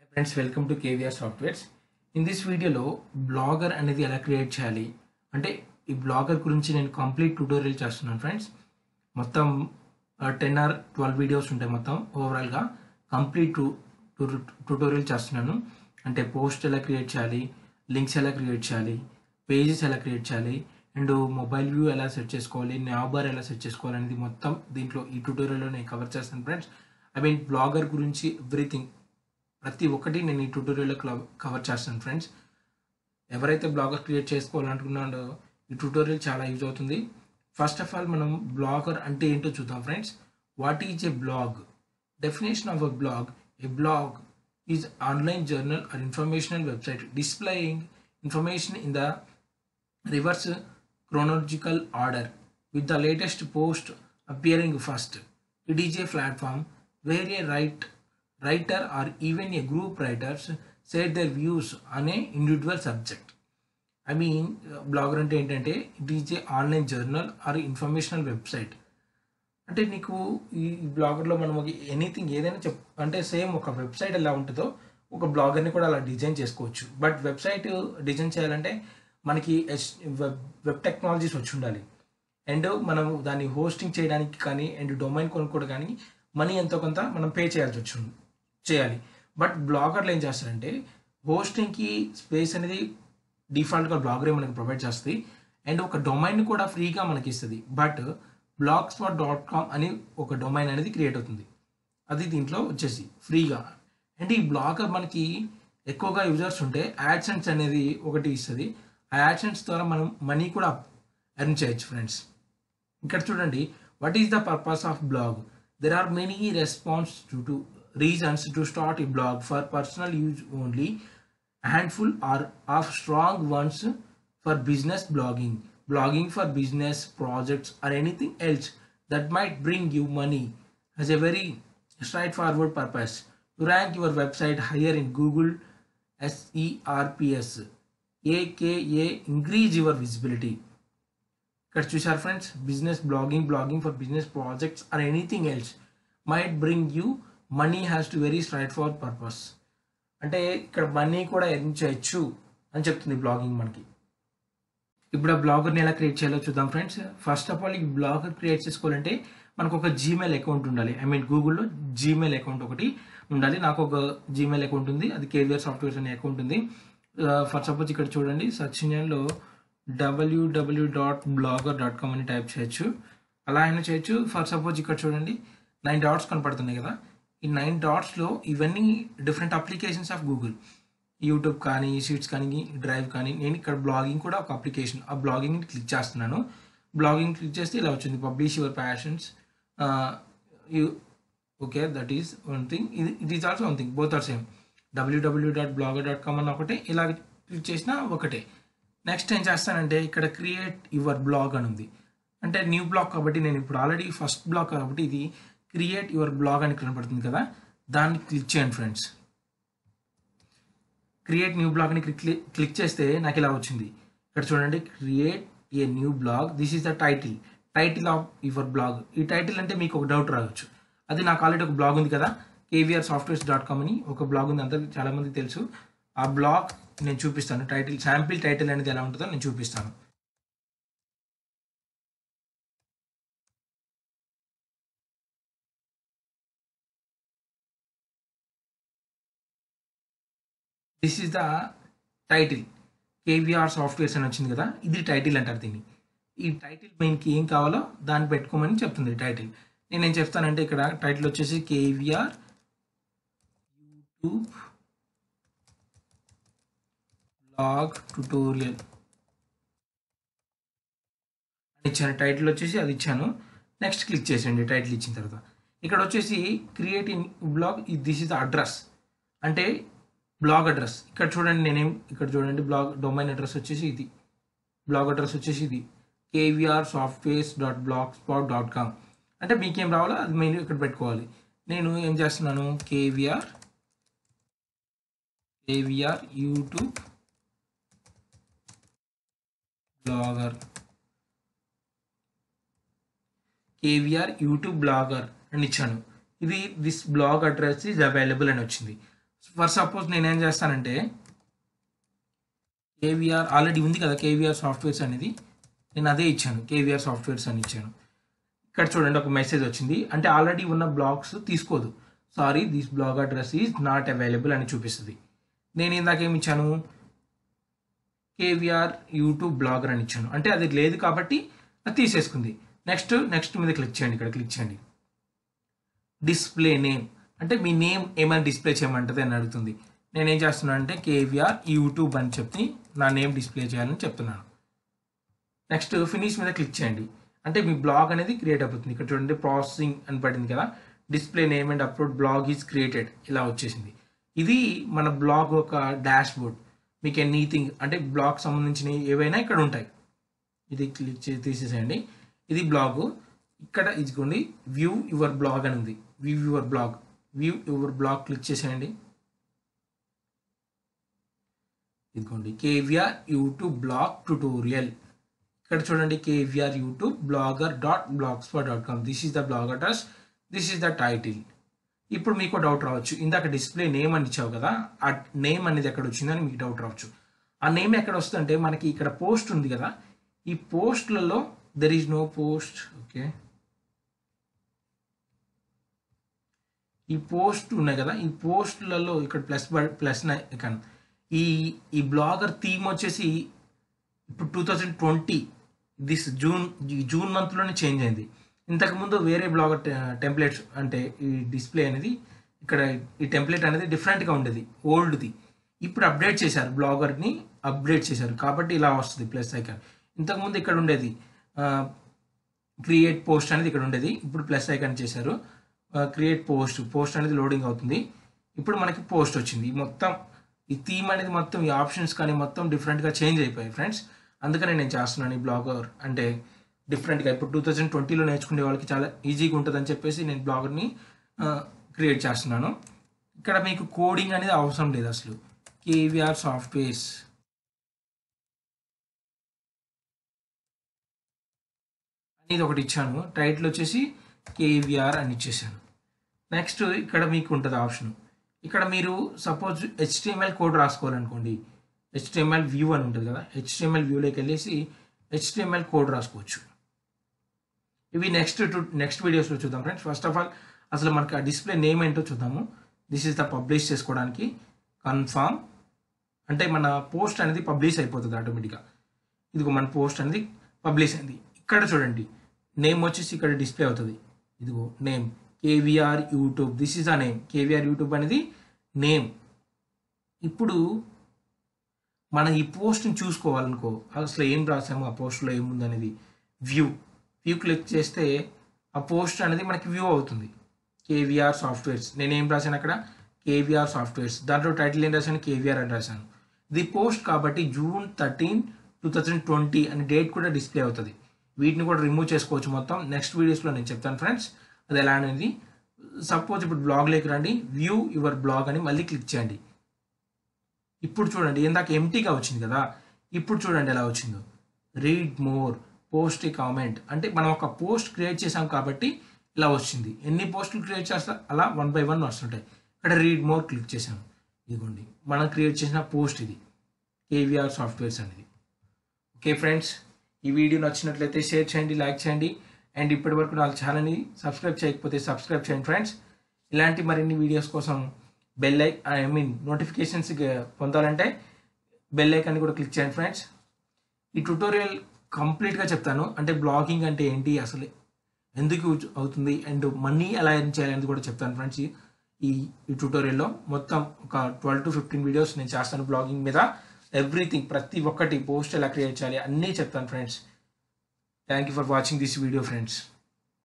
Friends welcome to KVR softwares in this వీడియోలో blogger అనేది ఎలా క్రియేట్ చేయాలి అంటే ఈ బ్లాగర్ గురించి నేను కంప్లీట్ ట్యూటోరియల్ చేస్తున్నాను ఫ్రెండ్స్ మొత్తం టెన్ ఆర్ ట్వెల్వ్ వీడియోస్ ఉంటాయి మొత్తం ఓవరాల్గా కంప్లీట్ ట్యూటోరియల్ చేస్తున్నాను అంటే పోస్ట్ ఎలా క్రియేట్ చేయాలి లింక్స్ ఎలా క్రియేట్ చేయాలి పేజెస్ ఎలా క్రియేట్ చేయాలి అండ్ మొబైల్ వ్యూ ఎలా సెట్ చేసుకోవాలి నాబార్ ఎలా సెట్ చేసుకోవాలి అనేది మొత్తం దీంట్లో ఈ ట్యూటోరియల్లో నేను కవర్ చేస్తాను ఫ్రెండ్స్ ఐ మీన్ బ్లాగర్ గురించి ఎవ్రీథింగ్ ప్రతి ఒక్కటి నేను ఈ ట్యూటోరియల్లో కవర్ చేస్తాను ఫ్రెండ్స్ ఎవరైతే బ్లాగర్ క్రియేట్ చేసుకోవాలనుకున్నాడో ఈ ట్యూటోరియల్ చాలా యూజ్ అవుతుంది ఫస్ట్ ఆఫ్ ఆల్ మనం బ్లాగర్ అంటే ఏంటో చూద్దాం friends what is a blog definition of a blog a blog is online journal or informational website displaying information in the reverse chronological order with the latest post appearing first. It is a platform where a write, writer or even a group writers share their views on a individual subject. I mean blogger అంటే ఏంటంటే it is a online journal or informational website అంటే నీకు ఈ బ్లాగర్లో మనం anything ఏదైనా చెప్ అంటే same ఒక వెబ్సైట్ ఎలా ఉంటుందో ఒక బ్లాగర్ని కూడా అలా డిజైన్ చేసుకోవచ్చు బట్ వెబ్సైట్ డిజైన్ చేయాలంటే మనకి వెబ్ వెబ్ టెక్నాలజీస్ వచ్చి ఉండాలి అండ్ మనం దాన్ని హోస్టింగ్ చేయడానికి కానీ అండ్ డొమైన్ కొనుక్కోవడం కానీ మనీ ఎంతో కొంత మనం పే చేయాల్సి వచ్చి చేయాలి బట్ బ్లాగర్లు ఏం చేస్తారంటే హోస్టింగ్కి స్పేస్ అనేది డిఫాల్ట్గా బ్లాగరే మనకి ప్రొవైడ్ చేస్తుంది అండ్ ఒక డొమైన్ కూడా ఫ్రీగా మనకి ఇస్తుంది but blogspot dot com అని ఒక డొమైన్ అనేది క్రియేట్ అవుతుంది అది దీంట్లో వచ్చేసి ఫ్రీగా అండ్ ఈ బ్లాగర్ మనకి ఎక్కువగా యూజర్స్ ఉంటే యాడ్సెన్స్ అనేది ఒకటి ఇస్తుంది ఆ యాడ్సెన్స్ ద్వారా మనం మనీ కూడా ఎర్న్ చేయొచ్చు ఫ్రెండ్స్ ఇక్కడ చూడండి what is the purpose of blog there are many responses to to reasons to start ఈ blog for personal use only handful or of strong ones for business blogging blogging for business projects or anything else that might bring you money has a very straightforward purpose to rank your website higher in Google SERPs AKA increase your visibility ఇక్కడ చూసారు friends business blogging blogging for business projects or anything else might bring you money has to very straightforward purpose అంటే ఇక్కడ money కూడా earn చేయొచ్చు అని చెప్తుంది blogging మనకి ఇప్పుడు ఆ బ్లాగర్ని ఎలా క్రియేట్ చేయాలో చూద్దాం ఫ్రెండ్స్ ఫస్ట్ ఆఫ్ ఆల్ ఈ బ్లాగర్ క్రియేట్ చేసుకోవాలంటే మనకు ఒక జీమెయిల్ అకౌంట్ ఉండాలి ఐ మీన్ గూగుల్లో జీమెయిల్ అకౌంట్ ఒకటి ఉండాలి నాకు ఒక జీమెయిల్ అకౌంట్ ఉంది అది కేవీఆర్ సాఫ్ట్వేర్స్ అనే అకౌంట్ ఉంది ఫర్ సపోజ్ ఇక్కడ చూడండి సర్చ్ ఇంజన్లో WW dot blogger dot com అని టైప్ చేయొచ్చు అలా అయినా చేయొచ్చు ఫర్ సపోజ్ ఇక్కడ చూడండి నైన్ డాట్స్ కనపడుతున్నాయి కదా ఈ నైన్ డాట్స్లో ఇవన్నీ different applications of Google YouTube కానీ షీట్స్ కానీ డ్రైవ్ కానీ నేను ఇక్కడ బ్లాగింగ్ కూడా ఒక అప్లికేషన్ ఆ బ్లాగింగ్ క్లిక్ చేస్తున్నాను బ్లాగింగ్ క్లిక్ చేస్తే ఇలా వచ్చింది publish your passions you okay that is one thing ఇది it is also one thing both are same WW dot blogger dot com అన్న ఒకటే ఇలా క్లిక్ చేసినా ఒకటే నెక్స్ట్ ఏం చేస్తానంటే ఇక్కడ క్రియేట్ యువర్ బ్లాగ్ అని ఉంది అంటే న్యూ బ్లాగ్ కాబట్టి నేను ఇప్పుడు ఆల్రెడీ ఫస్ట్ బ్లాగ్ కాబట్టి ఇది క్రియేట్ యువర్ బ్లాగ్ అని కనపడుతుంది కదా దాన్ని క్లిక్ చేయండి ఫ్రెండ్స్ క్రియేట్ న్యూ బ్లాగ్ని క్లిక్ క్లిక్ చేస్తే నాకు ఇలా వచ్చింది ఇక్కడ చూడండి create a new blog this is the title title of your blog ఈ టైటిల్ అంటే మీకు ఒక డౌట్ రావచ్చు అది నాకు ఆల్రెడీ ఒక బ్లాగ్ ఉంది కదా కేవీఆర్ సాఫ్ట్వేర్స్ డాట్ కామ్ అని ఒక బ్లాగ్ ఉంది అందరికి చాలా మందికి తెలుసు ఆ బ్లాగ్ నేను చూపిస్తాను టైటిల్ శాంపిల్ టైటిల్ అనేది ఎలా ఉంటుందో నేను చూపిస్తాను this is the title KVR softwares అని వచ్చింది కదా ఇది టైటిల్ అంటారు దీన్ని ఈ టైటిల్ మెయిన్కి ఏం కావాలో దాన్ని పెట్టుకోమని చెప్తుంది టైటిల్ నేను ఏం చెప్తానంటే ఇక్కడ టైటిల్ వచ్చేసి కేవీఆర్ యూట్యూబ్ బ్లాగ్ ట్యూటోరియల్ అని ఇచ్చాను టైటిల్ వచ్చేసి అది ఇచ్చాను నెక్స్ట్ క్లిక్ చేసేయండి టైటిల్ ఇచ్చిన తర్వాత ఇక్కడ వచ్చేసి create in blog this is the address అంటే బ్లాగ్ అడ్రస్ ఇక్కడ చూడండి నేనేం ఇక్కడ చూడండి బ్లాగ్ డొమైన్ అడ్రస్ వచ్చేసి ఇది బ్లాగ్ అడ్రస్ వచ్చేసి ఇది KVR softwares dot blogspot dot com అంటే మీకేం రావాలో అది మీరు ఇక్కడ పెట్టుకోవాలి నేను ఏం చేస్తున్నాను KVR KVR YouTube blogger KVR YouTube blogger అని ఇచ్చాను ఇది this blog address is available అని వచ్చింది ఫర్ సపోజ్ నేనేం చేస్తానంటే కేవీఆర్ ఆల్రెడీ ఉంది కదా కేవీఆర్ సాఫ్ట్వేర్స్ అనేది నేను అదే ఇచ్చాను కేవీఆర్ సాఫ్ట్వేర్స్ అని ఇచ్చాను ఇక్కడ చూడండి ఒక మెసేజ్ వచ్చింది అంటే ఆల్రెడీ ఉన్న బ్లాగ్స్ తీసుకోదు sorry this blog address is not available అని చూపిస్తుంది నేను ఇందాక ఏమి ఇచ్చాను కేవీఆర్ యూట్యూబ్ బ్లాగర్ అని ఇచ్చాను అంటే అది లేదు కాబట్టి అది తీసేసుకుంది నెక్స్ట్ నెక్స్ట్ మీద క్లిక్ చేయండి ఇక్కడ క్లిక్ చేయండి డిస్ప్లే నేమ్ అంటే మీ నేమ్ ఏమైనా డిస్ప్లే చేయమంటుంది అని అడుగుతుంది నేనేం చేస్తున్నాను అంటే కేవీఆర్ యూట్యూబ్ అని చెప్పి నా నేమ్ డిస్ప్లే చేయాలని చెప్తున్నాను నెక్స్ట్ ఫినిష్ మీద క్లిక్ చేయండి అంటే మీ బ్లాగ్ అనేది క్రియేట్ అయిపోతుంది ఇక్కడ చూడండి ప్రాసెసింగ్ అని పడింది కదా display name and upload blog is created ఇలా వచ్చేసింది ఇది మన బ్లాగ్ ఒక డాష్ బోర్డ్ మీకు ఎనీథింగ్ అంటే బ్లాగ్ సంబంధించిన ఏవైనా ఇక్కడ ఉంటాయి ఇది క్లిక్ చేసి తీసేసేయండి ఇది బ్లాగ్ ఇక్కడ ఇదిగోండి వ్యూ యువర్ బ్లాగ్ అని ఉంది view your blog view your blog click చేసేయండి ఇదిగోండి కేవిఆర్ యూట్యూబ్ బ్లాగ్ ట్యుటోరియల్ ఇక్కడ చూడండి KVR YouTube blogger dot blogspot dot com this is the blog address this is the title ఇప్పుడు మీకు doubt రావచ్చు ఇందాక డిస్ప్లే నేమ్ అని ఇచ్చావు కదా ఆ నేమ్ అనేది ఎక్కడ వచ్చిందని మీకు డౌట్ రావచ్చు ఆ నేమ్ ఎక్కడ వస్తుందంటే మనకి ఇక్కడ పోస్ట్ ఉంది కదా ఈ పోస్ట్లలో there is no post okay ఈ పోస్ట్ ఉన్నాయి కదా ఈ పోస్ట్లలో ఇక్కడ ప్లస్ ప్లస్ ఇక్కడ ఈ ఈ బ్లాగర్ థీమ్ వచ్చేసి ఇప్పుడు two thousand twenty this June June మంత్లోనే చేంజ్ అయింది ఇంతకుముందు వేరే బ్లాగర్ టెంప్లెట్స్ అంటే ఈ డిస్ప్లే అనేది ఇక్కడ ఈ టెంప్లెట్ అనేది డిఫరెంట్గా ఉండేది ఓల్డ్ది ఇప్పుడు అప్డేట్ చేశారు బ్లాగర్ని అప్డేట్ చేశారు కాబట్టి ఇలా వస్తుంది ప్లస్ ఐకాన్ ఇంతకుముందు ఇక్కడ ఉండేది క్రియేట్ పోస్ట్ అనేది ఇక్కడ ఉండేది ఇప్పుడు ప్లస్ ఐకాన్ చేశారు క్రియేట్ పోస్ట్ పోస్ట్ అనేది లోడింగ్ అవుతుంది ఇప్పుడు మనకి పోస్ట్ వచ్చింది మొత్తం ఈ థీమ్ అనేది మొత్తం ఈ ఆప్షన్స్ కానీ మొత్తం డిఫరెంట్గా చేంజ్ అయిపోయాయి ఫ్రెండ్స్ అందుకనే నేను చేస్తున్నాను ఈ బ్లాగర్ అంటే డిఫరెంట్గా ఇప్పుడు టూ థౌజండ్ ట్వంటీలో నేర్చుకునే వాళ్ళకి చాలా ఈజీగా ఉంటుందని చెప్పేసి నేను బ్లాగర్ని క్రియేట్ చేస్తున్నాను ఇక్కడ మీకు కోడింగ్ అనేది అవసరం లేదు అసలు కేవీఆర్ సాఫ్ట్వేర్స్ అనేది ఒకటి ఇచ్చాను టైటిల్ వచ్చేసి కేవీఆర్ అని ఇచ్చేసాను నెక్స్ట్ ఇక్కడ మీకు ఉంటుంది ఆప్షన్ ఇక్కడ మీరు సపోజ్ హెచ్టిఎంఎల్ కోడ్ రాసుకోవాలనుకోండి హెచ్టిఎంఎల్ వ్యూ అని ఉంటుంది కదా హెచ్టిఎంఎల్ వ్యూలోకి వెళ్ళేసి హెచ్టిఎంఎల్ కోడ్ రాసుకోవచ్చు ఇవి నెక్స్ట్ టు నెక్స్ట్ వీడియోస్లో చూద్దాం ఫ్రెండ్స్ ఫస్ట్ ఆఫ్ ఆల్ అసలు మనకి ఆ డిస్ప్లే నేమ్ ఏంటో చూద్దాము దిస్ ఇస్ ద పబ్లిష్ చేసుకోవడానికి కన్ఫామ్ అంటే మన పోస్ట్ అనేది పబ్లిష్ అయిపోతుంది ఆటోమేటిక్గా ఇదిగో మన పోస్ట్ అనేది పబ్లిష్ అయింది ఇక్కడ చూడండి నేమ్ వచ్చేసి ఇక్కడ డిస్ప్లే అవుతుంది ఇదిగో name KVR YouTube this is a name KVR YouTube అనేది నేమ్ ఇప్పుడు మనం ఈ పోస్ట్ని చూసుకోవాలనుకో అసలు ఏం రాసాము ఆ పోస్ట్లో ఏముంది అనేది వ్యూ వ్యూ క్లిక్ చేస్తే ఆ పోస్ట్ అనేది మనకి వ్యూ అవుతుంది కేవీఆర్ సాఫ్ట్వేర్స్ నేను ఏం రాశాను అక్కడ కేవీఆర్ సాఫ్ట్వేర్స్ దాంట్లో టైటిల్ ఏం రాశాను కేవీఆర్ అని రాశాను ఇది పోస్ట్ కాబట్టి June thirteen two thousand twenty అని డేట్ కూడా డిస్ప్లే అవుతుంది వీటిని కూడా రిమూవ్ చేసుకోవచ్చు మొత్తం నెక్స్ట్ వీడియోస్లో నేను చెప్తాను ఫ్రెండ్స్ అది ఎలా అనేది సపోజ్ ఇప్పుడు బ్లాగ్లోకి రండి వ్యూ యువర్ బ్లాగ్ అని మళ్ళీ క్లిక్ చేయండి ఇప్పుడు చూడండి ఇందాక ఎంటీగా వచ్చింది కదా ఇప్పుడు చూడండి ఎలా వచ్చిందో read more post a comment అంటే మనం ఒక పోస్ట్ క్రియేట్ చేసాం కాబట్టి ఇలా వచ్చింది ఎన్ని పోస్టులు క్రియేట్ చేస్తా అలా వన్ బై వన్ వస్తుంటాయి ఇక్కడ రీడ్ మోర్ క్లిక్ చేసాము ఇదిగోండి మనం క్రియేట్ చేసిన పోస్ట్ ఇది కేవీఆర్ సాఫ్ట్వేర్స్ అనేది ఓకే ఫ్రెండ్స్ ఈ వీడియో నచ్చినట్లయితే షేర్ చేయండి లైక్ చేయండి అండ్ ఇప్పటి వరకు నా ఛానల్ని సబ్స్క్రైబ్ చేయకపోతే సబ్స్క్రైబ్ చేయండి ఫ్రెండ్స్ ఇలాంటి మరిన్ని వీడియోస్ కోసం bell I I mean notifications పొందాలంటే బెల్ ఐకాన్ కూడా క్లిక్ చేయండి ఫ్రెండ్స్ ఈ ట్యూటోరియల్ కంప్లీట్గా చెప్తాను అంటే బ్లాగింగ్ అంటే ఏంటి అసలు ఎందుకు యూజ్ అవుతుంది అండ్ మనీ ఎలా ఎర్న్ చేయాలని కూడా చెప్తాను ఫ్రెండ్స్ ఈ ఈ ట్యూటోరియల్లో మొత్తం ఒక ట్వెల్వ్ టు ఫిఫ్టీన్ వీడియోస్ నేను చేస్తాను బ్లాగింగ్ మీద ఎవ్రీథింగ్ ప్రతి ఒక్కటి పోస్ట్ ఎలా క్రియేట్ చేయాలి అన్నీ చెప్తాను friends thank you for watching this video friends